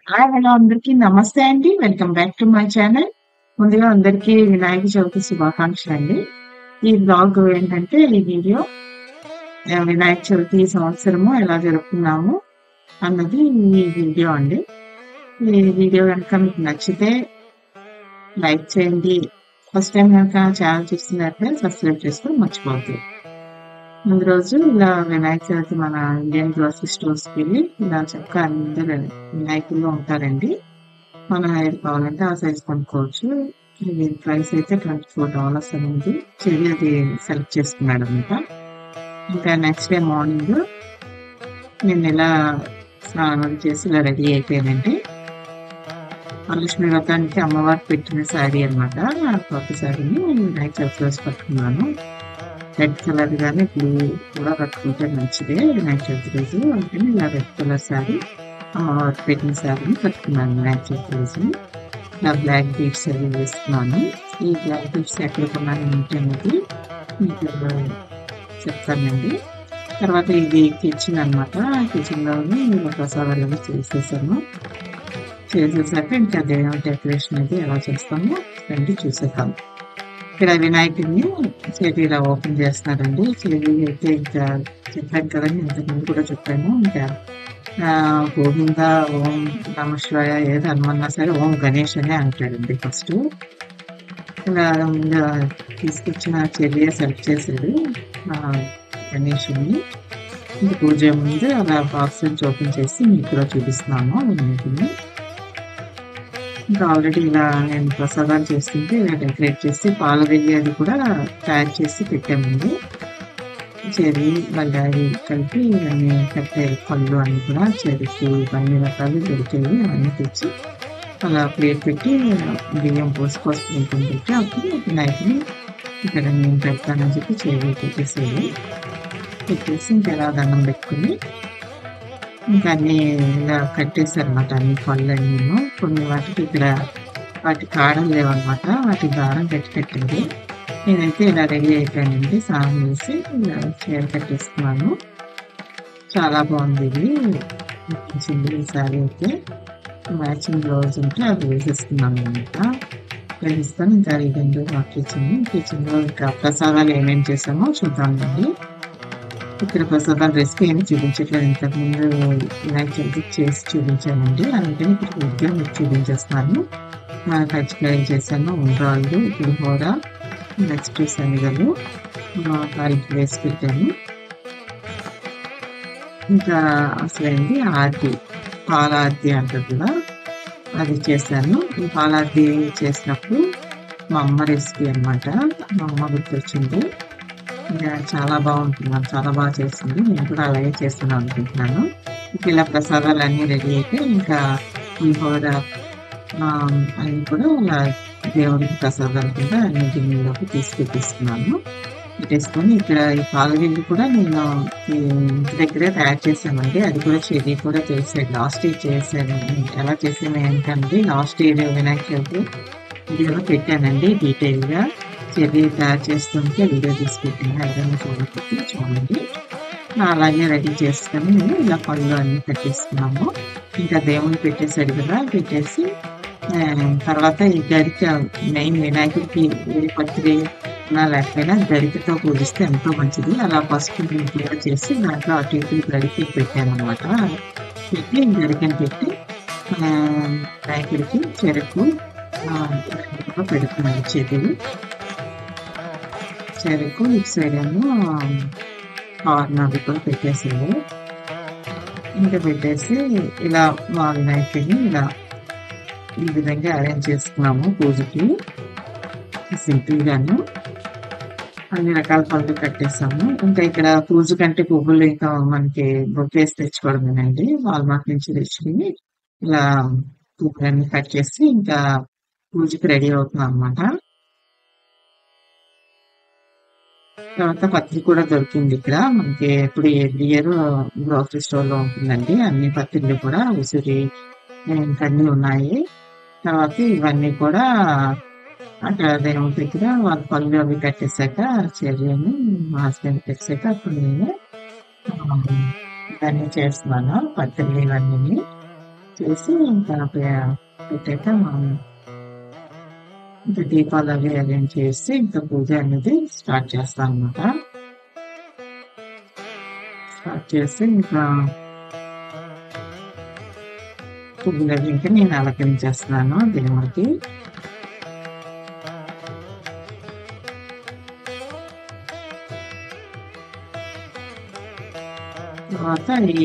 Hi hello అందరికీ నమస్తే అండి welcome back to my channel ముందుగా అందరికీ వినాయక చవితి శుభాకాంక్షలు అండి ఈ బ్లాగ్ ఏంటంటే ఈ వీడియో ఆ, వినాయక చవితి ఈ సంవత్సరము ఎలా జరుపుకున్నాము అన్నది ఈ వీడియో అండి ఈ వీడియో కనుక మీకు నచ్చితే లైక్ చేయండి ఫస్ట్ టైం కనుక ఛానల్ చూస్తున్నట్లయితే సబ్స్క్రైబ్ చేసుకొని మర్చిపోవద్దు ముందు రోజు ఇలా వినాయక చవితి మన ఇండియన్ గ్రోసరీ స్టోర్స్ కి వెళ్ళి ఇలా చక్కగా అందరు వినాయకుల్లో ఉంటారండి మనం ఏది కావాలంటే ఆ సైజ్ కొనుక్కోవచ్చు ఇది ప్రైస్ అయితే ట్వంటీ ఫోర్ డాలర్స్ అనేది చెల్లి అది సెలెక్ట్ చేసుకున్నాడు అనమాట ఇంకా నెక్స్ట్ డే మార్నింగ్ నేను ఇలా స్నానం చేసి ఇలా రెడీ అయిపోయానండి వరలక్ష్మి వ్రతానికి అమ్మవారికి పెట్టిన శారీ అనమాట కొత్త శారీని వినాయక చవితి రోజు పట్టుకున్నాను రెడ్ కలర్ గానీ బ్లూ కూడా కట్టుకుంటే మంచిదే వినాయక చవితి రోజు అందుకని ఇలా రెడ్ కలర్ శారీ అమ్మవారికి పెట్టిన శారీని కట్టుకున్నాను వినాయక చవితి రోజు ఇలా బ్లాక్ బీడ్స్ అవి వేసుకున్నాను ఈ బ్లాక్ బీడ్స్ ఎక్కడ కొన్నాను ఏంటి అనేది మీకు చెప్తానండి తర్వాత ఇది కిచెన్ అనమాట కిచెన్ లోని ప్రసాదాలు అవి చేసేసాను చేసేసాక ఇంకా దేవుని డెకరేషన్ అది ఎలా చేస్తామో రండి చూసేద్దాం ఇక్కడ వినాయకుడిని చేతి ఇలా ఓపెన్ చేస్తున్నారండి చేతి అయితే ఇంకా చెప్పాను కదండి ఇంతకుముందు కూడా చెప్పాను ఇంకా ఆ, గోవింద ఓం నమ శివాయ ఏది అనుమన్నా సరే ఓం గణేష్ అనే అంటాడండి ఫస్ట్ ఇలా ముందు తీసుకొచ్చిన చెల్లి సెలెక్ట్ చేశాడు ఆ, గణేషుని ఇంక పూజ ముందు అలా బాక్స్ నుంచి ఓపెన్ చేసి మీకు కూడా చూపిస్తున్నాను వినాయకుడిని ఇంకా ఆల్రెడీ ఇలా నేను ప్రసాదాలు చేస్తుంటే ఇలా డెకరేట్ చేసి పాల వెయ్యి అది కూడా తయారు చేసి పెట్టామండి చెరి బల్లారి కలిపి అన్ని కట్టే పళ్ళు అన్ని కూడా చెరుకు అన్ని రకాలు దొరికేవి అవన్నీ తెచ్చి అలా ప్లేట్ పెట్టి బియ్యం పోసి పసుపు కుంకుమ పెట్టి అప్పుడు వినాయకుని ఇక్కడ నేను పెడతానని చెప్పి చెవి పెట్టేసేది పెట్టేసి ఇంకా ఇలా దండం పెట్టుకుని ఇంకా అన్ని ఇలా కట్టేసారనమాట అన్ని పళ్ళు అన్నీను కొన్ని వాటికి ఇక్కడ వాటి కారం లేవన్నమాట వాటి దారం కట్టి పెట్టింది నేనైతే ఇలా రెడీ అయిపోయానండి స్నానం చేసి ఇలా చీర కట్టేసుకున్నాను చాలా బాగుంది ఇది నచ్చింది ఈ సారీ అయితే మ్యాచింగ్ బ్లౌజ్ ఉంటే అది వేసేసుకున్నాను అనమాట వేసేస్తాను ఇంకా ఈ రెండు మా కిచెన్ కిచెన్ లో ఇంకా ప్రసాదాలు ఏమేమి చేసామో చూద్దామండి ఇక్కడ ప్రసాదాలు రెసిపీ ఏమి చూపించట్లేదు ఇంతకుముందు వినాయక చవితి చేసి చూపించానండి అందుకని ఇప్పుడు విడిగా మీకు చూపించేస్తున్నాను ఆ, కజ్జికాయలు చేశాను ఉండ్రాళ్ళు పులిహోర నెక్స్ట్ శనగలు కలిపి వేసి పెట్టాను ఇంకా అసలైంది ఆర్తి పాల ఆర్తి అంటారు కదా అది చేశాను ఈ పాల ఆర్తి చేసినప్పుడు మా అమ్మ రెసిపీ అన్నమాట మా అమ్మ గుర్తొచ్చింది ఇంకా చాలా బాగుంటుంది చాలా బాగా చేస్తుంది నేను కూడా అలాగే చేస్తున్నాను అనుకుంటున్నాను ఇంకా ఇలా ప్రసాదాలు అన్నీ రెడీ అయితే ఇంకా పులిహోర ఆ, అన్ని కూడా ఇలా దేవుడికి ప్రసాదాలు కింద అన్ని గిన్నెలోకి తీసి పెట్టేస్తున్నాను పెట్టేసుకొని ఇక్కడ ఈ పాలగిల్లు కూడా నేను ఈ ఇంటి దగ్గరే తయారు చేశానండి అది కూడా చెది కూడా చేసాను లాస్ట్ ఇయర్ చేశాను ఎలా చేసాను ఏంటంటే లాస్ట్ ఇయర్ వినాయక చవితి వీడియోలో పెట్టానండి డీటెయిల్ గా చెర్రీ తయారు చేస్తుంటే వీడియో తీసి పెట్టాను ఎవరైనా చూడకపోతే చూడండి అలాగే రెడీ చేసుకొని నేను ఇలా పళ్ళు అన్ని పెట్టేసుకున్నాము ఇంకా దేవుని పెట్టేసాడు కదా పెట్టేసి ఆ, తర్వాత ఈ గరిక మెయిన్ వినాయకుడికి ఏ పత్రి ఉన్నా లేకపోయినా గరికతో పూజిస్తే ఎంతో మంచిది అలా పసుపు కుంకుమ చేసి దాంట్లో అటు ఇటు గరిక పెట్టాను అనమాట పెట్టి గరికని పెట్టి ఆ, వినాయకుడికి చెరుకు ఆ, కూడా పెడుతున్నాను చేతులు చెరుకు ఇటు సైడ్ ఏమో కార్న్ అవి కూడా పెట్టేసాడు ఇంకా పెట్టేసి ఇలా మా వినాయకుడిని ఇలా ఈ విధంగా అరేంజ్ చేసుకున్నాము పూజకి సింపుల్ గాను అన్ని రకాల పళ్ళు కట్టేసాము ఇంకా ఇక్కడ పూజ కంటే పువ్వులు ఇంకా మనకి బొకేస్ తెచ్చుకోవడమేనండి వాల్మార్ట్ నుంచి తెచ్చుకుని ఇలా పువ్వులన్నీ కట్ చేసి ఇంకా పూజకి రెడీ అవుతున్నాం అన్నమాట తర్వాత పత్రి కూడా దొరికింది ఇక్కడ మనకి ఎప్పుడు ఎవ్రీ ఇయర్ గ్రోసరీ స్టోర్ లో ఉంటుందండి అన్ని పత్రిలు కూడా ఉసిరి ఇంకా అన్ని ఉన్నాయి తర్వాత ఇవన్నీ కూడా అక్కడ దేవుడి దగ్గర వాళ్ళ పళ్ళు అవి కట్టేశాక చర్యని మా హస్బెండ్ పెట్టాక అప్పుడు నేను ఆ, ఇవన్నీ చేస్తున్నాను పత్రిలు ఇవన్నీ చేసి ఇంకా పె- పెట్టాక మా ఇంకా దీపాలు అవి అరేంజ్ చేసి ఇంకా పూజ అనేది స్టార్ట్ చేస్తాం అనమాట స్టార్ట్ చేసి ఇంకా పువ్వులు అవి ఇంకా నేను అలంకరించేస్తున్నాను దేవుడికి తర్వాత ఈ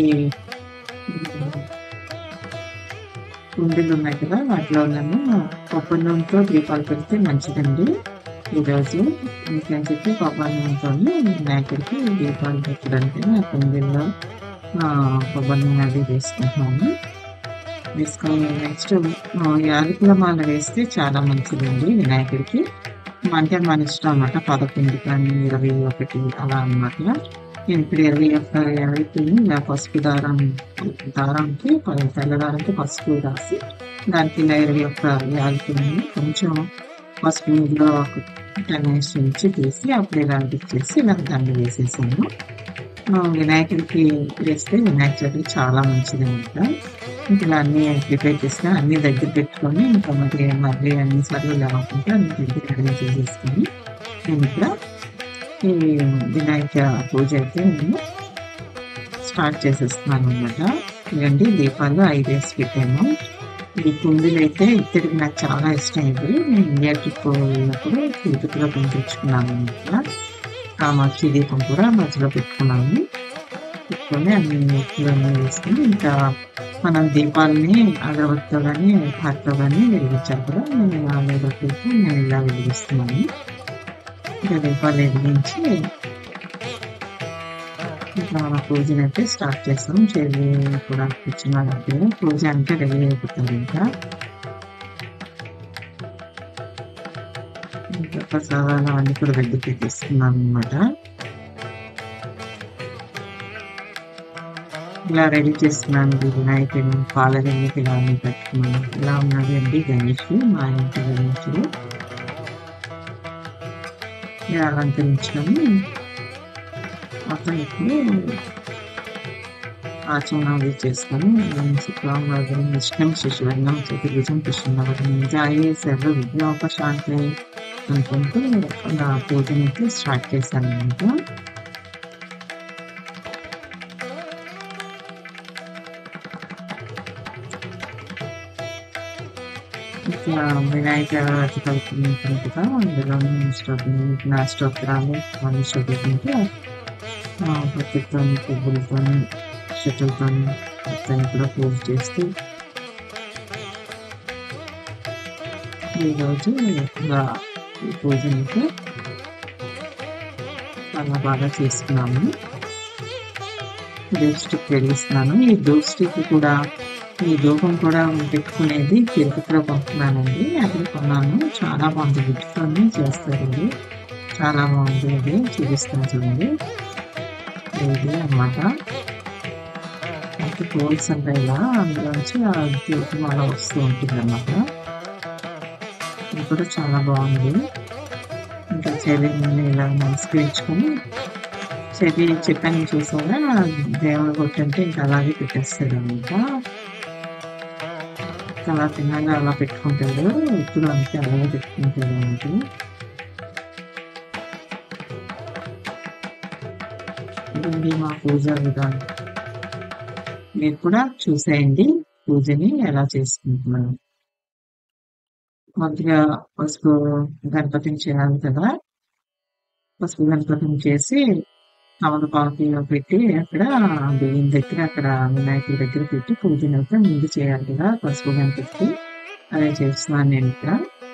కుండీలు ఉన్నాయి కదా వాటిలో నేను కొబ్బరి నూనెతో దీపాలు పెడితే మంచిదండి ఈరోజు ఇంకని చెప్పి కొబ్బరి నూనెతో వినాయకుడికి దీపాలు పెట్టడానికి ఆ కుండీల్లో ఆ, కొబ్బరి నూనె అది వేసుకుంటున్నాను వేసుకొని నెక్స్ట్ యాలకుల మాల వేస్తే చాలా మంచిదండి వినాయకుడికి అంటే మన ఇష్టం అన్నమాట పదకొండు కానీ ఇరవై ఒకటి అలా అన్నమాట నేను ఇప్పుడు ఇరవై ఒక్క యాలకుల్ని ఇలా పసుపు దారం దారానికి ప- తెల్ల దారానికి పసుపు రాసి దానికి ఇలా ఇరవై ఒక్క యాలకుల్ని కొంచెం పసుపు నీటిలో ఒక టెన్ మినిట్స్ నుంచి తీసి అప్పుడు ఇలా చేసి ఇలా దండ వేసేసాను ఆ, వినాయకుడికి వేస్తే వినాయక చవితి చాలా మంచిది అనమాట ఇంకా ఇలా అన్ని ప్రిపేర్ చేసిన అన్ని దగ్గర పెట్టుకొని ఇంకా మరి మళ్ళీ అన్ని సార్లు లేకుండా అన్ని దగ్గర అరేంజ్ చేసేసుకొని నేను ఇక్కడ ఈ వినాయక పూజ అయితే నేను స్టార్ట్ చేసేస్తున్నాను అనమాట ఇదండి దీపాలు ఐదు వేసి పెట్టాను ఈ కుండీలు అయితే ఇద్దరికి నాకు చాలా ఇష్టం ఇది నేను ఇండియా ట్రిప్ వెళ్ళినప్పుడు తిరుపతిలో పంపించుకున్నాను అనమాట కామాక్షి దీపం కూడా మధ్యలో పెట్టుకున్నాను పెట్టుకొని అన్ని అన్ని వేసుకొని ఇంకా మనం దీపాలని అగరబత్తితో కానీ హార్తో కానీ వెలిగించాలి కూడా నేను ఆ అగరబత్తితో నేను ఇలా వెలిగిస్తున్నాను ఇంకా దీపాలు వెలిగించి ఇంకా మన పూజను అయితే స్టార్ట్ చేస్తాం చెల్లి కూడా కూర్చున్న దగ్గర పూజ అంటే రెడీ అయిపోతుంది ఇంకా ఇంకా ప్రసాదాలు అవన్నీ కూడా దగ్గర పెట్టేసుకున్నాను అనమాట ఇలా రెడీ చేస్తున్నాను ఈ వినాయకుడు పాలరెల్లికి ఇలా అన్ని పెట్టుకున్నాను ఇలా ఉన్నది అండి గణేష్ మా ఇంటి గణేషుడు ఇలా అలంకరించుకొని మొత్తం ఇప్పుడు ఆచరణ అది చేసుకొని శుక్రవారం విష్ణం శిశువర్ణం చతుర్భుజం కృష్ణవరం జాయే సర్వ విద్యోపశాంతి అనుకుంటూ నా పూజనైతే స్టార్ట్ చేశాను అనమాట ఇట్లా వినాయక చతుర్థి కదా అందులో స్తోత్రం నా స్తోత్రాలు అన్ని చదువుకుంటే ప్రతితో పువ్వులతో చెట్లతో మొత్తాన్ని కూడా పూజ చేస్తూ ఈరోజు ఇలా ఈ పూజనైతే చాలా బాగా చేసుకున్నాము దృష్టికి వెలిగిస్తున్నాను ఈ దృష్టికి కూడా ఈ ధూపం కూడా పెట్టుకునేది తిరుపతిలో కొంటున్నానండి అక్కడ కొన్నాను చాలా బాగుంది పెట్టుకొని చేస్తారండి చాలా బాగుంది అది చూపిస్తాను చూడండి ఇది అన్నమాట అయితే పోల్స్ ఉంటాయి ఇలా అందులోంచి ఆ ధూపం అలా వస్తూ ఉంటుంది అన్నమాట ఇది కూడా చాలా బాగుంది ఇంకా చెవిని ఇలా నమస్కరించుకొని చెవి చెప్పాను చూసారా దేవుడు కొట్టంటే ఇంకా అలాగే పెట్టేస్తాడు అనమాట అలా తిన్నాక అలా పెట్టుకుంటాడు ఇప్పుడు అంతే అలాగే పెట్టుకుంటాడు అనమాట ఇదండి మా పూజ విధానం మీరు కూడా చూసేయండి పూజని ఎలా చేసుకుంటున్నాను మొదటిగా పసుపు గణపతిని చేయాలి కదా పసుపు గణపతిని చేసి తమలపాకులో పెట్టి అక్కడ బియ్యం దగ్గర అక్కడ వినాయకుడి దగ్గర పెట్టి పూజను అయితే ముందు చేయాలి కదా పసుపు గణపతికి అదే చేస్తున్నాను నేను ఇక్కడ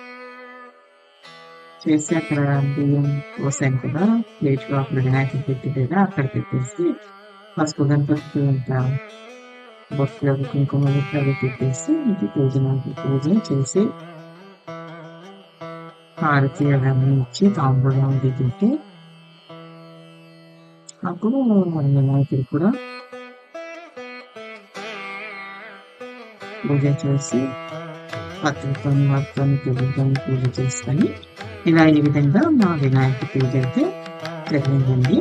చేసి అక్కడ బియ్యం పోసాను కదా ప్లేట్ లో అక్కడ వినాయకుడు పెట్టి కదా అక్కడ పెట్టేసి పసుపు గణపతికి ఇంకా బొట్లు కుంకుమ బొట్లు అవి పెట్టేసి ఇది పూజ పూజ చేసి హారతి అవన్నీ ఇచ్చి తాంబూలం అది పెట్టి అప్పుడు వినాయకుడు కూడా పూజ చేసి పత్రికతో వాటితో పువ్వులతో పూజ చేసుకొని ఇలా ఈ విధంగా మా వినాయక పూజ అయితే జరిగిందండి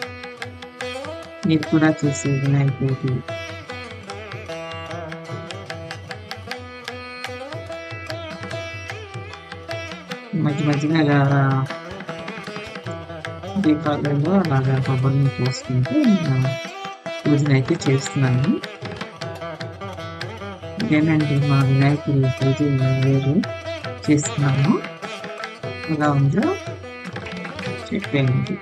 మీరు కూడా చేసే వినాయకుడికి మధ్య మధ్యన అలాగా దీపాలలో అలాగా కొబ్బరిని పోసుకుంటూ ఇంకా పూజనైతే చేస్తున్నాను ఇదేనండి మా వినాయకుడి పూజ వేరు చేస్తున్నాము ఎలా ఉందో చెప్పేయండి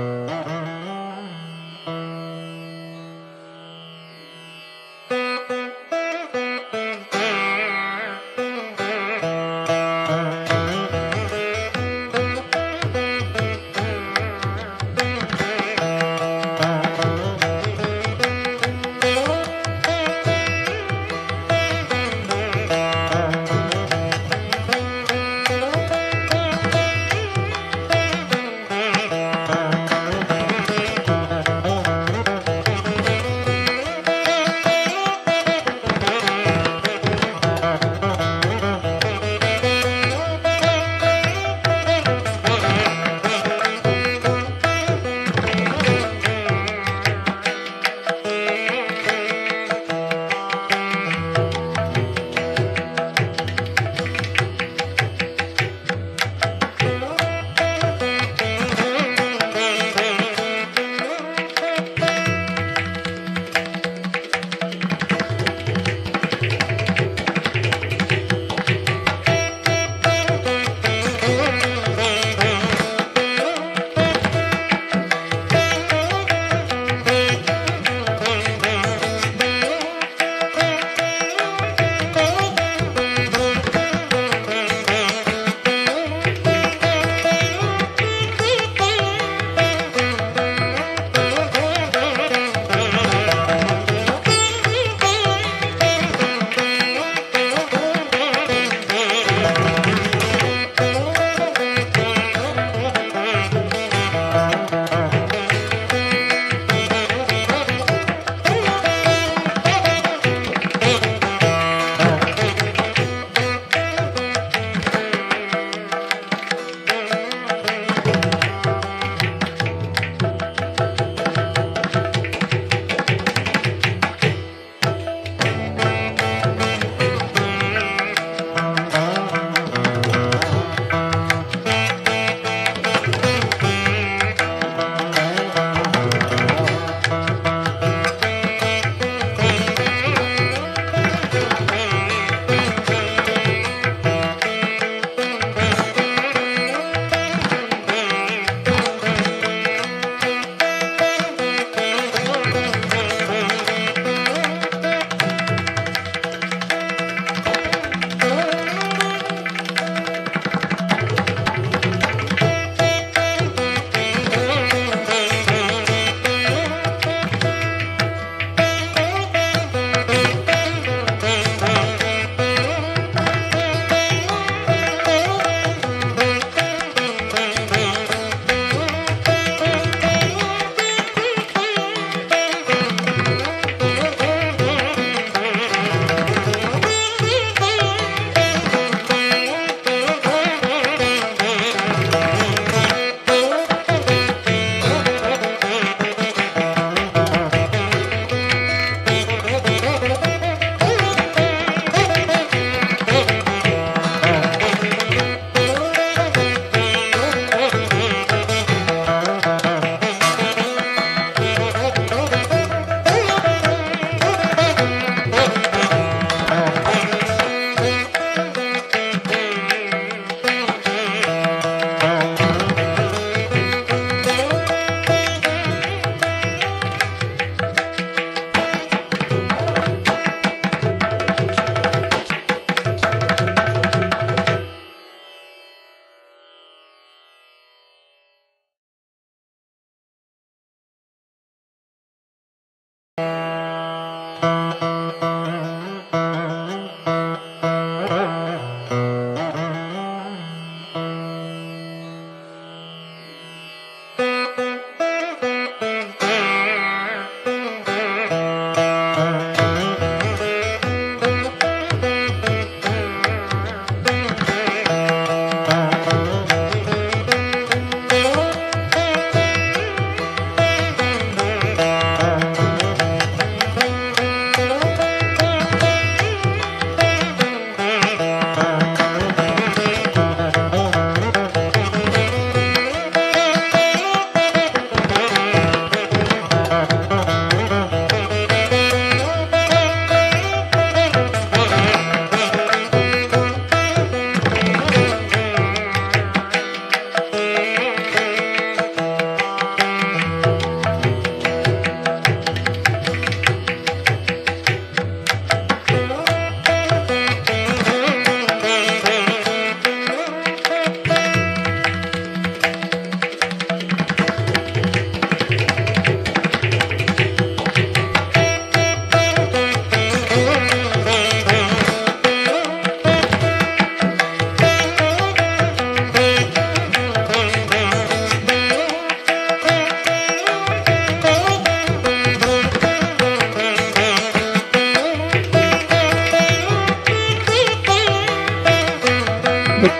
Thank you.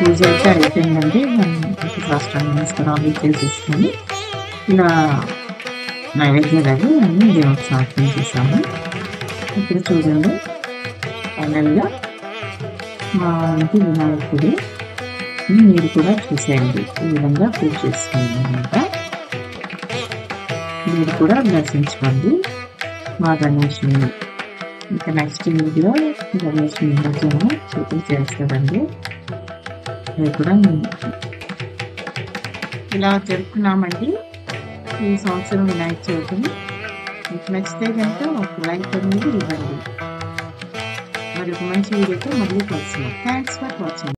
పూజ అయితే అయిపోయిందండి రాష్ట్రాన్ని నమస్కారాలు చేసేసుకొని ఇలా నైవేద్యాలు అన్ని దేవుడికి సమర్పించేసాము ఇప్పుడు చూడండి ఫైనల్గా మా ఇంటి వినాయకుడు మీరు కూడా చూసేయండి ఈ విధంగా పూజ చేసుకోండి అనమాట మీరు కూడా దర్శించుకోండి మా గణేష్ని ఇంకా నెక్స్ట్ వీడియో గణేష్ నిమజ్జనం చూపించి చేస్తారండి అది కూడా ఇలా జరుపుకున్నామండి ఈ సంవత్సరం వినాయక చవితిని మీకు నచ్చితే కనుక ఒక లైక్ అనేది ఇవ్వండి మరి ఒక మంచి వీడియోతో మళ్ళీ కలుస్తున్నాం థ్యాంక్స్ ఫర్ వాచింగ్